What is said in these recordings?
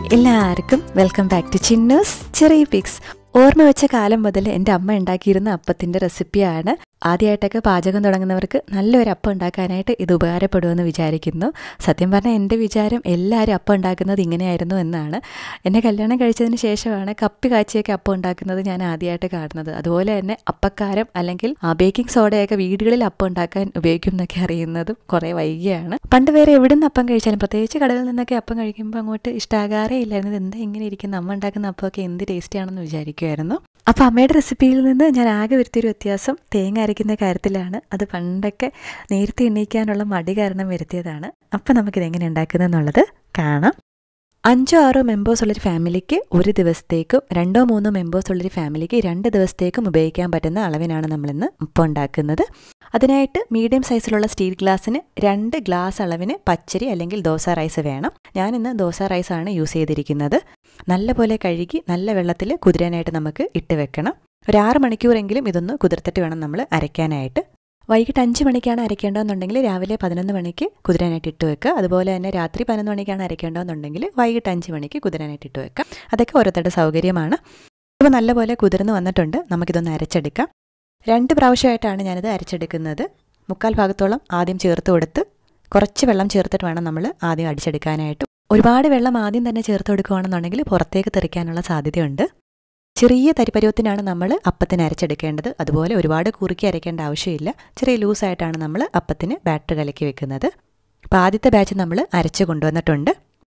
എല്ലാവർക്കും welcome back to Chinnoos ചെറിയ pics ഓർമ്മ വെച്ച കാലം മുതൽ എൻ്റെ അമ്മ ഉണ്ടാക്കിയിരുന്ന അപ്പത്തിൻ്റെ റെസിപ്പിയാണ് ആദ്യമായിട്ടൊക്കെ പാചകം തുടങ്ങുന്നവർക്ക് നല്ലൊരു അപ്പം ഉണ്ടാക്കാനായിട്ട് ഇത് ഉപകാരപ്പെടുമെന്ന് വിചാരിക്കുന്നു സത്യം പറഞ്ഞാൽ എൻ്റെ വിചാരം എല്ലാവരും അപ്പം ഉണ്ടാക്കുന്നത് ഇങ്ങനെയായിരുന്നു എന്നാണ് എന്നെ കല്യാണം കഴിച്ചതിന് ശേഷമാണ് കപ്പി കാച്ചിയൊക്കെ അപ്പം ഉണ്ടാക്കുന്നത് ഞാൻ ആദ്യമായിട്ട് കാണുന്നത് അതുപോലെ തന്നെ അപ്പക്കാരം അല്ലെങ്കിൽ ബേക്കിംഗ് സോഡയൊക്കെ വീടുകളിൽ അപ്പം ഉണ്ടാക്കാൻ ഉപയോഗിക്കും എന്നൊക്കെ അറിയുന്നതും കുറേ വൈകിയാണ് പണ്ട് വേറെ എവിടെ നിന്ന് അപ്പം കഴിച്ചാലും പ്രത്യേകിച്ച് കടകളിൽ നിന്നൊക്കെ അപ്പം കഴിക്കുമ്പോൾ അങ്ങോട്ട് ഇഷ്ടാകാറേ ഇല്ലായിരുന്നു ഇത് എന്താ ഇങ്ങനെ ഇരിക്കുന്ന അമ്മ ഉണ്ടാക്കുന്ന അപ്പമൊക്കെ എന്ത് ടേസ്റ്റിയാണെന്ന് വിചാരിക്കുമായിരുന്നു അപ്പോൾ അമ്മയുടെ റെസിപ്പിയിൽ നിന്ന് ഞാൻ ആകെ വരുത്തിയൊരു വ്യത്യാസം തേങ്ങ അരയ്ക്കുന്ന കാര്യത്തിലാണ് അത് പണ്ടൊക്കെ നേരത്തെ എണ്ണീക്കാനുള്ള മടി കാരണം വരുത്തിയതാണ് അപ്പം നമുക്കിത് എങ്ങനെ ഉണ്ടാക്കുന്നതെന്നുള്ളത് കാണാം അഞ്ചോ ആറോ മെമ്പേഴ്സ് ഉള്ളൊരു ഫാമിലിക്ക് ഒരു ദിവസത്തേക്കും രണ്ടോ മൂന്നോ മെമ്പേഴ്സ് ഉള്ളൊരു ഫാമിലിക്ക് രണ്ട് ദിവസത്തേക്കും ഉപയോഗിക്കാൻ പറ്റുന്ന അളവിനാണ് നമ്മളിന്ന് ഉപ്പ് ഉണ്ടാക്കുന്നത് അതിനായിട്ട് മീഡിയം സൈസിലുള്ള സ്റ്റീൽ ഗ്ലാസ്സിന് രണ്ട് ഗ്ലാസ് അളവിന് പച്ചരി അല്ലെങ്കിൽ ദോശ റൈസ് വേണം ഞാനിന്ന് ദോശ റൈസാണ് യൂസ് ചെയ്തിരിക്കുന്നത് നല്ലപോലെ കഴുകി നല്ല വെള്ളത്തിൽ കുതിരാനായിട്ട് നമുക്ക് ഇട്ട് വെക്കണം ഒരു ആറ് മണിക്കൂറെങ്കിലും ഇതൊന്ന് കുതിർത്തിട്ട് വേണം നമ്മൾ അരയ്ക്കാനായിട്ട് വൈകിട്ട് അഞ്ച് മണിക്കാണ് അരയ്ക്കേണ്ടതെന്നുണ്ടെങ്കിൽ രാവിലെ പതിനൊന്ന് മണിക്ക് കുതിരാനായിട്ട് ഇട്ട് വെക്കുക അതുപോലെ തന്നെ രാത്രി പതിനൊന്ന് മണിക്കാണ് അരയ്ക്കേണ്ടതെന്നുണ്ടെങ്കിൽ വൈകിട്ട് അഞ്ച് മണിക്ക് കുതിരാനായിട്ട് ഇട്ട് വെക്കാം അതൊക്കെ ഓരോരുത്തരുടെ സൗകര്യമാണ് ഇപ്പോൾ നല്ലപോലെ കുതിർന്ന് വന്നിട്ടുണ്ട് നമുക്കിതൊന്ന് അരച്ചെടുക്കാം രണ്ട് പ്രാവശ്യമായിട്ടാണ് ഞാനിത് അരച്ചെടുക്കുന്നത് മുക്കാൽ ഭാഗത്തോളം ആദ്യം ചേർത്ത് കൊടുത്ത് കുറച്ച് വെള്ളം ചേർത്തിട്ട് വേണം നമ്മൾ ആദ്യം അടിച്ചെടുക്കാനായിട്ട് ഒരുപാട് വെള്ളം ആദ്യം തന്നെ ചേർത്ത് കൊടുക്കുകയാണെന്നുണ്ടെങ്കിൽ പുറത്തേക്ക് തെറിക്കാനുള്ള സാധ്യതയുണ്ട് ചെറിയ തരിപരുവത്തിനാണ് നമ്മൾ അപ്പത്തിന് അരച്ചെടുക്കേണ്ടത് അതുപോലെ ഒരുപാട് കുറുക്കി അരയ്ക്കേണ്ട ആവശ്യമില്ല ചെറിയ ലൂസായിട്ടാണ് നമ്മൾ അപ്പത്തിന് ബാറ്റർ കലക്കി വെക്കുന്നത് അപ്പോൾ ആദ്യത്തെ ബാച്ച് നമ്മൾ അരച്ച് കൊണ്ടുവന്നിട്ടുണ്ട്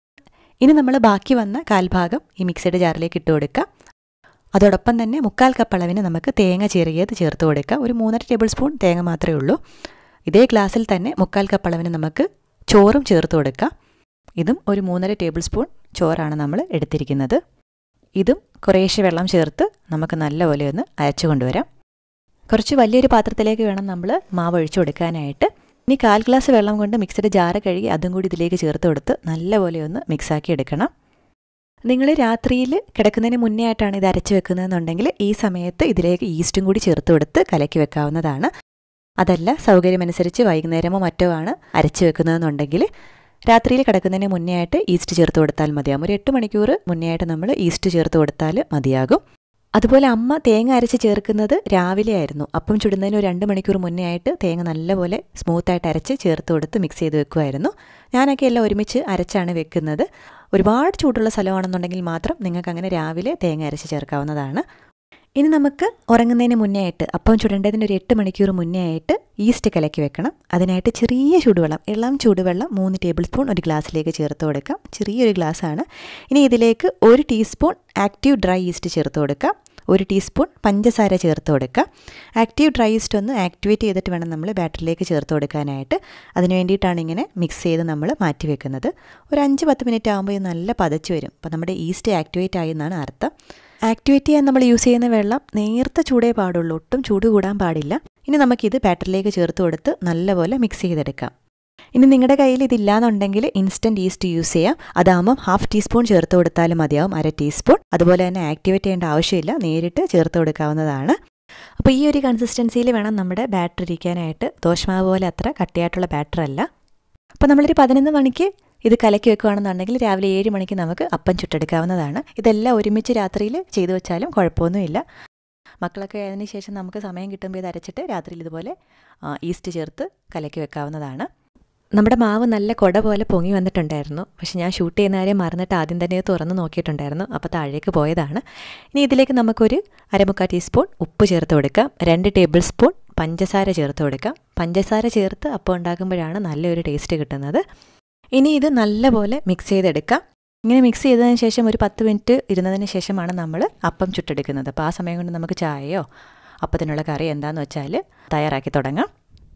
ഇനി നമ്മൾ ബാക്കി വന്ന കാൽഭാഗം ഈ മിക്സഡ് ജാറിലേക്ക് ഇട്ട് കൊടുക്കാം അതോടൊപ്പം തന്നെ മുക്കാൽ കപ്പ് അളവിന് നമുക്ക് തേങ്ങ ചെറിയത് ചേർത്ത് കൊടുക്കാം ഒരു മൂന്നര ടേബിൾ സ്പൂൺ തേങ്ങ മാത്രമേ ഉള്ളൂ ഇതേ ഗ്ലാസ്സിൽ തന്നെ മുക്കാൽ കപ്പ് അളവിന് നമുക്ക് ചോറും ചേർത്ത് കൊടുക്കാം ഇതും ഒരു മൂന്നര ടേബിൾ സ്പൂൺ ചോറാണ് നമ്മൾ എടുത്തിരിക്കുന്നത് ഇതും കുറേശ്ശെ വെള്ളം ചേർത്ത് നമുക്ക് നല്ലപോലെ ഒന്ന് അരച്ചു കൊണ്ടുവരാം കുറച്ച് വലിയൊരു പാത്രത്തിലേക്ക് വേണം നമ്മൾ മാവ് ഒഴിച്ചു കൊടുക്കാനായിട്ട് ഇനി കാൽ ഗ്ലാസ് വെള്ളം കൊണ്ട് മിക്സഡ് ജാറ് കഴുകി അതും കൂടി ഇതിലേക്ക് ചേർത്ത് കൊടുത്ത് നല്ലപോലെ ഒന്ന് മിക്സാക്കി എടുക്കണം നിങ്ങൾ രാത്രിയിൽ കിടക്കുന്നതിന് മുന്നേ ആയിട്ടാണ് ഇത് അരച്ച് വെക്കുന്നതെന്നുണ്ടെങ്കിൽ ഈ സമയത്ത് ഇതിലേക്ക് ഈസ്റ്റും കൂടി ചേർത്ത് കൊടുത്ത് കലക്കി വെക്കാവുന്നതാണ് അതല്ല സൗകര്യമനുസരിച്ച് വൈകുന്നേരമോ മറ്റോ ആണ് അരച്ച് വെക്കുന്നതെന്നുണ്ടെങ്കിൽ രാത്രിയിൽ കിടക്കുന്നതിന് മുന്നേ ആയിട്ട് ഈസ്റ്റ് ചേർത്ത് കൊടുത്താൽ മതിയാകും ഒരു എട്ട് മണിക്കൂർ മുന്നേ ആയിട്ട് നമ്മൾ ഈസ്റ്റ് ചേർത്ത് കൊടുത്താൽ മതിയാകും അതുപോലെ അമ്മ തേങ്ങ അരച്ച് ചേർക്കുന്നത് രാവിലെ ആയിരുന്നു അപ്പം ചുടുന്നതിന് ഒരു രണ്ട് മണിക്കൂർ മുന്നേ ആയിട്ട് തേങ്ങ നല്ലപോലെ സ്മൂത്തായിട്ട് അരച്ച് ചേർത്ത് കൊടുത്ത് മിക്സ് ചെയ്ത് വെക്കുമായിരുന്നു ഞാനൊക്കെ എല്ലാം ഒരുമിച്ച് അരച്ചാണ് വെക്കുന്നത് ഒരുപാട് ചൂടുള്ള സ്ഥലമാണെന്നുണ്ടെങ്കിൽ മാത്രം നിങ്ങൾക്ക് അങ്ങനെ രാവിലെ തേങ്ങ അരച്ച് ചേർക്കാവുന്നതാണ് ഇനി നമുക്ക് ഉറങ്ങുന്നതിന് മുന്നേ ആയിട്ട് അപ്പം ചുടേണ്ടതിന് ഒരു എട്ട് മണിക്കൂർ മുന്നേ ആയിട്ട് ഈസ്റ്റ് കലക്കി വെക്കണം അതിനായിട്ട് ചെറിയ ചൂടുവെള്ളം ഇളം ചൂടുവെള്ളം മൂന്ന് ടേബിൾ സ്പൂൺ ഒരു ഗ്ലാസ്സിലേക്ക് ചേർത്ത് കൊടുക്കാം ചെറിയൊരു ഗ്ലാസ്സാണ് ഇനി ഇതിലേക്ക് ഒരു ടീസ്പൂൺ ആക്റ്റീവ് ഡ്രൈ ഈസ്റ്റ് ചേർത്ത് കൊടുക്കാം ഒരു ടീസ്പൂൺ പഞ്ചസാര ചേർത്ത് കൊടുക്കുക ആക്റ്റീവ് ഡ്രൈ ഈസ്റ്റ് ഒന്ന് ആക്ടിവേറ്റ് ചെയ്തിട്ട് വേണം നമ്മൾ ബാറ്ററിലേക്ക് ചേർത്ത് കൊടുക്കാനായിട്ട് അതിന് വേണ്ടിയിട്ടാണ് ഇങ്ങനെ മിക്സ് ചെയ്ത് നമ്മൾ മാറ്റി വെക്കുന്നത് ഒരു അഞ്ച് പത്ത് മിനിറ്റ് ആകുമ്പോൾ ഇത് നല്ല പതച്ച് വരും അപ്പോൾ നമ്മുടെ ഈസ്റ്റ് ആക്ടിവേറ്റ് ആയി എന്നാണ് അർത്ഥം ആക്ടിവേറ്റ് ചെയ്യാൻ നമ്മൾ യൂസ് ചെയ്യുന്ന വെള്ളം നേർത്ത ചൂടേ പാടുള്ളൂ ഒട്ടും ചൂട് കൂടാൻ പാടില്ല ഇനി നമുക്കിത് ബാറ്ററിലേക്ക് ചേർത്ത് കൊടുത്ത് നല്ലപോലെ മിക്സ് ചെയ്തെടുക്കാം ഇനി നിങ്ങളുടെ കയ്യിൽ ഇതില്ലാന്നുണ്ടെങ്കിൽ ഇൻസ്റ്റൻറ്റ് ഈസ്റ്റ് യൂസ് ചെയ്യാം അതാകുമ്പം ഹാഫ് ടീസ്പൂൺ ചേർത്ത് കൊടുത്താലും മതിയാവും അര ടീസ്പൂൺ അതുപോലെ തന്നെ ആക്ടിവേറ്റ് ചെയ്യേണ്ട ആവശ്യമില്ല നേരിട്ട് ചേർത്ത് കൊടുക്കാവുന്നതാണ് അപ്പോൾ ഈ ഒരു കൺസിസ്റ്റൻസിയിൽ വേണം നമ്മുടെ ബാറ്റർ ഇരിക്കാനായിട്ട് ദോശമാവ് പോലെ അത്ര കട്ടിയായിട്ടുള്ള ബാറ്റർ അല്ല അപ്പോൾ നമ്മളൊരു പതിനൊന്ന് മണിക്ക് ഇത് കലക്കി വെക്കുകയാണെന്നുണ്ടെങ്കിൽ രാവിലെ ഏഴ് മണിക്ക് നമുക്ക് അപ്പം ചുട്ടെടുക്കാവുന്നതാണ് ഇതെല്ലാം ഒരുമിച്ച് രാത്രിയിൽ ചെയ്തു വെച്ചാലും കുഴപ്പമൊന്നുമില്ല മക്കളൊക്കെ ആയതിനു ശേഷം നമുക്ക് സമയം കിട്ടുമ്പോൾ ഇത് അരച്ചിട്ട് രാത്രിയിൽ ഇതുപോലെ ഈസ്റ്റ് ചേർത്ത് കലക്കി വെക്കാവുന്നതാണ് നമ്മുടെ മാവ് നല്ല കൊട പോലെ പൊങ്ങി വന്നിട്ടുണ്ടായിരുന്നു പക്ഷെ ഞാൻ ഷൂട്ട് ചെയ്യുന്ന കാര്യം മറന്നിട്ട് ആദ്യം തന്നെ തുറന്ന് നോക്കിയിട്ടുണ്ടായിരുന്നു അപ്പോൾ താഴേക്ക് പോയതാണ് ഇനി ഇതിലേക്ക് നമുക്കൊരു അരമുക്കാൽ ടീസ്പൂൺ ഉപ്പ് ചേർത്ത് കൊടുക്കാം രണ്ട് ടേബിൾ സ്പൂൺ പഞ്ചസാര ചേർത്ത് കൊടുക്കാം പഞ്ചസാര ചേർത്ത് അപ്പം ഉണ്ടാക്കുമ്പോഴാണ് നല്ലൊരു ടേസ്റ്റ് കിട്ടുന്നത് ഇനി ഇത് നല്ലപോലെ മിക്സ് ചെയ്തെടുക്കാം ഇങ്ങനെ മിക്സ് ചെയ്തതിന് ശേഷം ഒരു പത്ത് മിനിറ്റ് ഇരുന്നതിന് ശേഷമാണ് നമ്മൾ അപ്പം ചുട്ടെടുക്കുന്നത് അപ്പോൾ ആ സമയം കൊണ്ട് നമുക്ക് ചായയോ അപ്പത്തിനുള്ള കറി എന്താണെന്ന് വെച്ചാൽ തയ്യാറാക്കി തുടങ്ങാം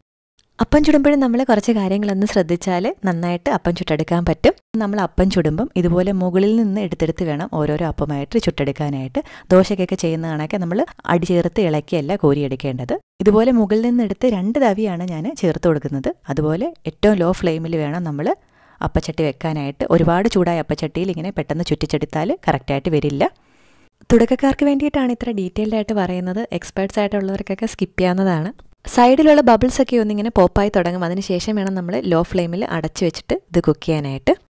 അപ്പം ചുടുമ്പോഴും നമ്മൾ കുറച്ച് കാര്യങ്ങളൊന്ന് ശ്രദ്ധിച്ചാൽ നന്നായിട്ട് അപ്പം ചുട്ടെടുക്കാൻ പറ്റും നമ്മൾ അപ്പം ചുടുമ്പം ഇതുപോലെ മുകളിൽ നിന്ന് എടുത്തെടുത്ത് വേണം ഓരോരോ അപ്പമായിട്ട് ചുട്ടെടുക്കാനായിട്ട് ദോശയ്ക്കൊക്കെ ചെയ്യുന്ന കണക്കെ നമ്മൾ അടി ചേർത്ത് ഇളക്കിയല്ല കോരിയെടുക്കേണ്ടത് ഇതുപോലെ മുകളിൽ നിന്ന് എടുത്ത് രണ്ട് തവിയാണ് ഞാൻ ചേർത്ത് കൊടുക്കുന്നത് അതുപോലെ ഏറ്റവും ലോ ഫ്ലെയിമിൽ വേണം നമ്മൾ അപ്പച്ചട്ടി വെക്കാനായിട്ട് ഒരുപാട് ചൂടായ അപ്പച്ചട്ടിയിൽ ഇങ്ങനെ പെട്ടെന്ന് ചുറ്റിച്ചെടുത്താൽ കറക്റ്റായിട്ട് വരില്ല തുടക്കക്കാർക്ക് വേണ്ടിയിട്ടാണ് ഇത്ര ഡീറ്റെയിൽഡ് ആയിട്ട് പറയുന്നത് എക്സ്പേർട്സ് ആയിട്ടുള്ളവർക്കൊക്കെ സ്കിപ്പ് ചെയ്യാവുന്നതാണ് സൈഡിലുള്ള ബബിൾസ് ഒക്കെ ഒന്നിങ്ങനെ പോപ്പായി തുടങ്ങും അതിന് ശേഷം വേണം നമ്മൾ ലോ ഫ്ലെയിമിൽ അടച്ചു വെച്ചിട്ട് ഇത് കുക്ക് ചെയ്യാനായിട്ട്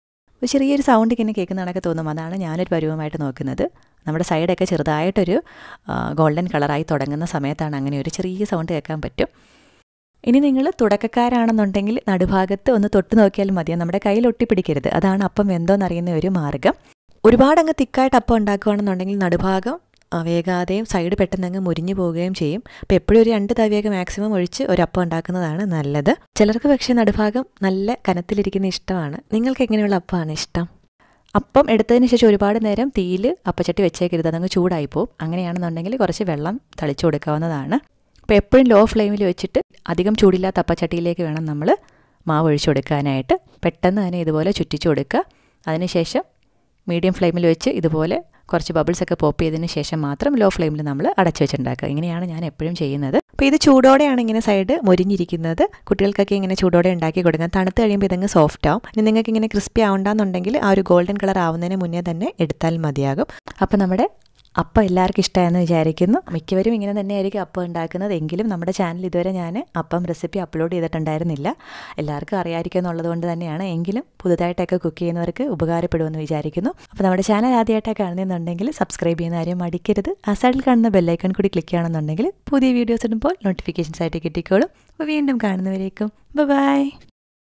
ഒരു ചെറിയൊരു സൗണ്ട് ഇങ്ങനെ കേൾക്കുന്നതാണൊക്കെ തോന്നും അതാണ് ഞാനൊരു പരുവമായിട്ട് നോക്കുന്നത് നമ്മുടെ സൈഡൊക്കെ ചെറുതായിട്ടൊരു ഗോൾഡൻ കളറായി തുടങ്ങുന്ന സമയത്താണ് അങ്ങനെ ഒരു ചെറിയ സൗണ്ട് കേൾക്കാൻ പറ്റും ഇനി നിങ്ങൾ തുടക്കക്കാരാണെന്നുണ്ടെങ്കിൽ നടുഭാഗത്ത് ഒന്ന് തൊട്ട് നോക്കിയാൽ മതി നമ്മുടെ കയ്യിൽ ഒട്ടിപ്പിടിക്കരുത് അതാണ് അപ്പം എന്തോന്നറിയുന്ന ഒരു മാർഗ്ഗം ഒരുപാട് അങ്ങ് തിക്കായിട്ട് അപ്പം ഉണ്ടാക്കുകയാണെന്നുണ്ടെങ്കിൽ നടുഭാഗം വേഗാതെയും സൈഡ് പെട്ടെന്ന് അങ്ങ് മുരിഞ്ഞു പോവുകയും ചെയ്യും അപ്പോൾ എപ്പോഴും ഒരു രണ്ട് തവിയൊക്കെ മാക്സിമം ഒഴിച്ച് ഒരു അപ്പം ഉണ്ടാക്കുന്നതാണ് നല്ലത് ചിലർക്ക് പക്ഷേ നടുഭാഗം നല്ല കനത്തിലിരിക്കുന്ന ഇഷ്ടമാണ് നിങ്ങൾക്ക് എങ്ങനെയുള്ള അപ്പമാണ് ഇഷ്ടം അപ്പം എടുത്തതിന് ശേഷം ഒരുപാട് നേരം തീയിൽ അപ്പച്ചട്ടി വെച്ചേക്കരുത് അതങ്ങ് ചൂടായി പോകും അങ്ങനെയാണെന്നുണ്ടെങ്കിൽ കുറച്ച് വെള്ളം തളിച്ചു കൊടുക്കാവുന്നതാണ് അപ്പോൾ എപ്പോഴും ലോ ഫ്ലെയിമിൽ വെച്ചിട്ട് അധികം ചൂടില്ലാത്ത അപ്പച്ചട്ടിയിലേക്ക് വേണം നമ്മൾ മാവ് ഒഴിച്ചു കൊടുക്കാനായിട്ട് പെട്ടെന്ന് തന്നെ ഇതുപോലെ ചുറ്റിച്ചു കൊടുക്കുക അതിനുശേഷം മീഡിയം ഫ്ലെയിമിൽ വെച്ച് ഇതുപോലെ കുറച്ച് ബബിൾസ് ഒക്കെ പോപ്പ് ചെയ്തതിന് ശേഷം മാത്രം ലോ ഫ്ലെയിമിൽ നമ്മൾ അടച്ചു വെച്ചുണ്ടാക്കുക ഇങ്ങനെയാണ് ഞാൻ എപ്പോഴും ചെയ്യുന്നത് അപ്പോൾ ഇത് ചൂടോടെയാണ് ഇങ്ങനെ സൈഡ് മൊരിഞ്ഞിരിക്കുന്നത് കുട്ടികൾക്കൊക്കെ ഇങ്ങനെ ചൂടോടെ ഉണ്ടാക്കി കൊടുക്കാം തണുത്ത് കഴിയുമ്പോൾ ഇതങ്ങ് സോഫ്റ്റ് ആവും ഇനി നിങ്ങൾക്ക് ഇങ്ങനെ ക്രിസ്പി ആവണ്ടെന്നുണ്ടെങ്കിൽ ആ ഒരു ഗോൾഡൻ കളർ ആവുന്നതിന് മുന്നേ തന്നെ എടുത്താൽ മതിയാകും അപ്പോൾ നമ്മുടെ അപ്പം എല്ലാവർക്കും ഇഷ്ടമായെന്ന് വിചാരിക്കുന്നു മിക്കവരും ഇങ്ങനെ തന്നെയായിരിക്കും അപ്പം ഉണ്ടാക്കുന്നത് എങ്കിലും നമ്മുടെ ചാനൽ ഇതുവരെ ഞാൻ അപ്പം റെസിപ്പി അപ്ലോഡ് ചെയ്തിട്ടുണ്ടായിരുന്നില്ല എല്ലാവർക്കും അറിയാമായിരിക്കും എന്നുള്ളത് കൊണ്ട് തന്നെയാണ് എങ്കിലും പുതുതായിട്ടൊക്കെ കുക്ക് ചെയ്യുന്നവർക്ക് ഉപകാരപ്പെടുമെന്ന് വിചാരിക്കുന്നു അപ്പോൾ നമ്മുടെ ചാനൽ ആദ്യമായിട്ടൊക്കെ കാണുന്നുണ്ടെങ്കിൽ സബ്സ്ക്രൈബ് ചെയ്യുന്ന കാര്യം മടിക്കരുത് ആ സൈഡിൽ കാണുന്ന ബെല്ലൈക്കൺ കൂടി ക്ലിക്ക് ചെയ്യണമെന്നുണ്ടെങ്കിൽ പുതിയ വീഡിയോസ് ഇടുമ്പോൾ നോട്ടിഫിക്കേഷൻസ് ആയിട്ട് കിട്ടിക്കോളും അപ്പോൾ വീണ്ടും കാണുന്നവരേക്കും ബൈ